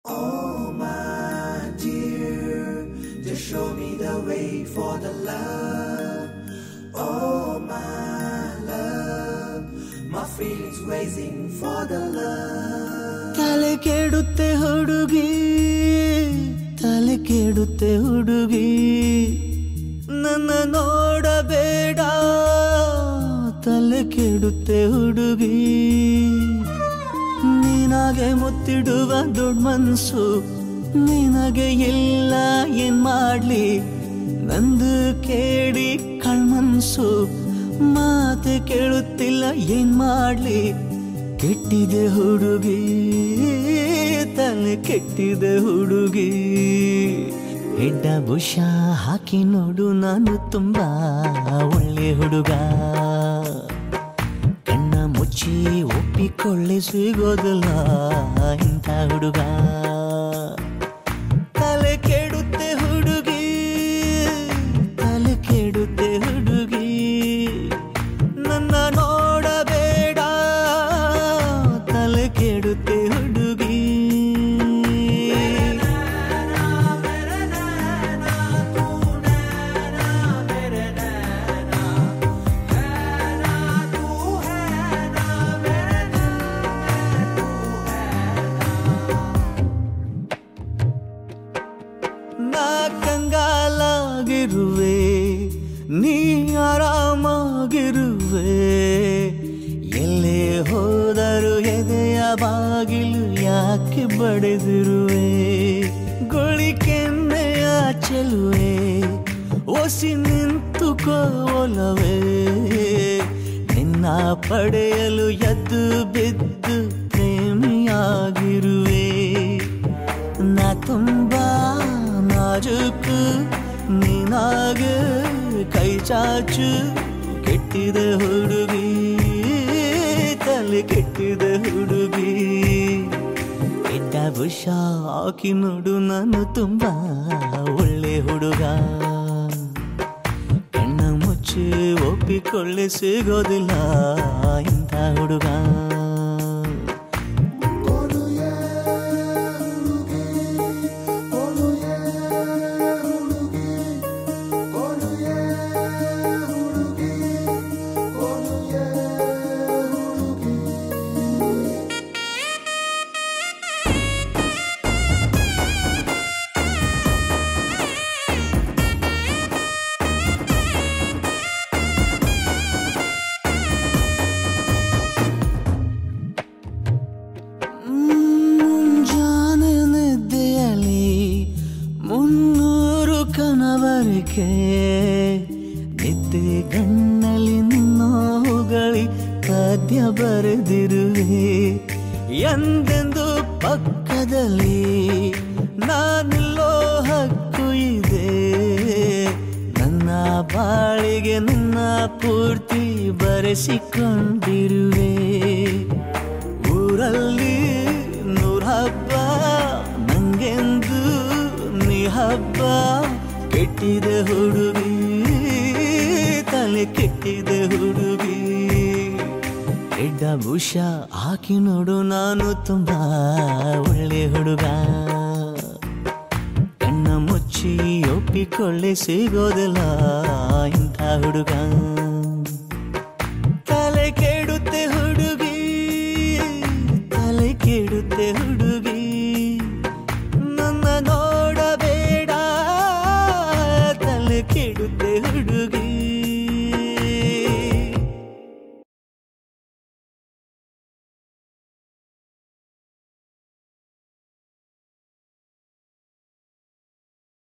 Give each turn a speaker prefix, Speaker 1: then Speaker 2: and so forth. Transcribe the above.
Speaker 1: Oh, my dear, just show me the way for the love. Oh, my love, my feelings waiting for the love.
Speaker 2: ತಲೆ ಕೆಡುತ್ತೆ ಹುಡುಗಿ ತಲೆ ಕೆಡುತ್ತೆ ಹುಡುಗಿ ನನ್ನ ನೋಡಬೇಡ ತಲೆ ಕೆಡುತ್ತೆ ಹುಡುಗಿ ನಿನಗೆ ಮುತ್ತಿಡುವ ದೊಡ್ಡ ಮನ್ಸು ನಿನಗೆ ಇಲ್ಲ ಏನ್ ಮಾಡ್ಲಿ ನಂದು ಕೇಳಿ ಕಳ್ಮನ್ಸು ಮಾತು ಕೇಳುತ್ತಿಲ್ಲ ಏನ್ ಮಾಡ್ಲಿ ಕೆಟ್ಟಿದೆ ಹುಡುಗಿ ತಲೆ ಕೆಟ್ಟಿದೆ ಹುಡುಗಿ ಹೆಡ್ಡ ಬುಷ ಹಾಕಿ ನೋಡು ನಾನು ತುಂಬಾ ಒಳ್ಳೆ ಹುಡುಗ ಕಣ್ಣ ಮುಚ್ಚಿ ಒಪ್ಪಿಕೊಳ್ಳಿ ಸಿಗೋದಿಲ್ಲ ಇಂಥ ಹುಡುಗ ತಲೆ ಕೆಡುತ್ತೆ ಹುಡುಗಿ ತಲೆ ಕೆಡುತ್ತೆ ಹುಡುಗಿ ನನ್ನ ನೋಡಬೇಡ ತಲೆ ಕೆಡುತ್ತೆ ಹುಡುಗಿ ನಾ ಕಂಗಾಲಾಗಿರುವೆ ನೀ ಆರಾಮಾಗಿರುವೆ ಎಲ್ಲೇ ಹೋದರು ಎದೆಯ ಬಾಗಿಲು ಯಾಕೆ ಬಡಿದಿರುವೆ ಗುಳಿಕೆನ್ನೆಯ ಚೆಲುವೆ ಒಸಿ ನಿಂತುಕೋಲವೇ ನಿನ್ನ ಪಡೆಯಲು ಎದ್ದು ಬಿದ್ದು ಪ್ರೇಮಿಯಾಗಿರುವೆ ನಾ ತುಂಬಾ ನಾಜುಕು ನೀನಾಗೆ ಕೈ ಚಾಚು ಕೆಟ್ಟಿದ ಹುಡುಗಿ ತಲೆ ಕೆಟ್ಟಿದ ಹುಡುಗಿ ಎಡ್ಡ ಬುಷ ಹಾಕಿ ನೋಡು ನಾನು ತುಂಬಾ ಒಳ್ಳೆ ಹುಡುಗ ಕಣ್ಣ ಮುಚ್ಚಿ ಒಪ್ಪಿಕೊಳ್ಳಿ ಸಿಗೋದಿಲ್ಲ ಇಂಥ ಹುಡುಗ ಮುಂಜಾನೆ ನಿದ್ದೆಯಲ್ಲಿ ಮುನ್ನೂರು ಕನವರಿಕೆ ನಿದ್ದೆ ಗಣ್ಣಲ್ಲಿ ನಿನ್ನೋಗಳಿ ಪದ್ಯ ಬರೆದಿರುವೆ ಎಂದೆಂದು ಪಕ್ಕದಲ್ಲಿ ನಾನಿಲ್ಲೋ ಹಕ್ಕು ಇದೆ ನನ್ನ ಬಾಳಿಗೆ ನಿನ್ನ ಪೂರ್ತಿ ಬರೆಸಿಕೊಂಡಿರುವೆ ಊರಲ್ಲಿ ನೂರ ಹಬ್ಬ ನಂಗೆಂದು ನೀ ಹಬ್ಬ ಕೆಟ್ಟಿದೆ ಹುಡುಗಿ ತಲೆ ಕೆಟ್ಟಿದೆ ಹುಡುಗಿ ಎಡ್ಡ ಭೂಷ ಹಾಕಿ ನೋಡು ನಾನು ತುಂಬಾ ಒಳ್ಳೆ ಹುಡುಗ ಕಣ್ಣ ಮುಚ್ಚಿ ಒಪ್ಪಿಕೊಳ್ಳಿ ಸಿಗೋದಿಲ್ಲ ಇಂಥ ಹುಡುಗ ತಲೆ ಕೆಡುತ್ತೆ ಹುಡುಗಿ ತಲೆ ಕೆಡುತ್ತೆ ಹುಡುಗಿ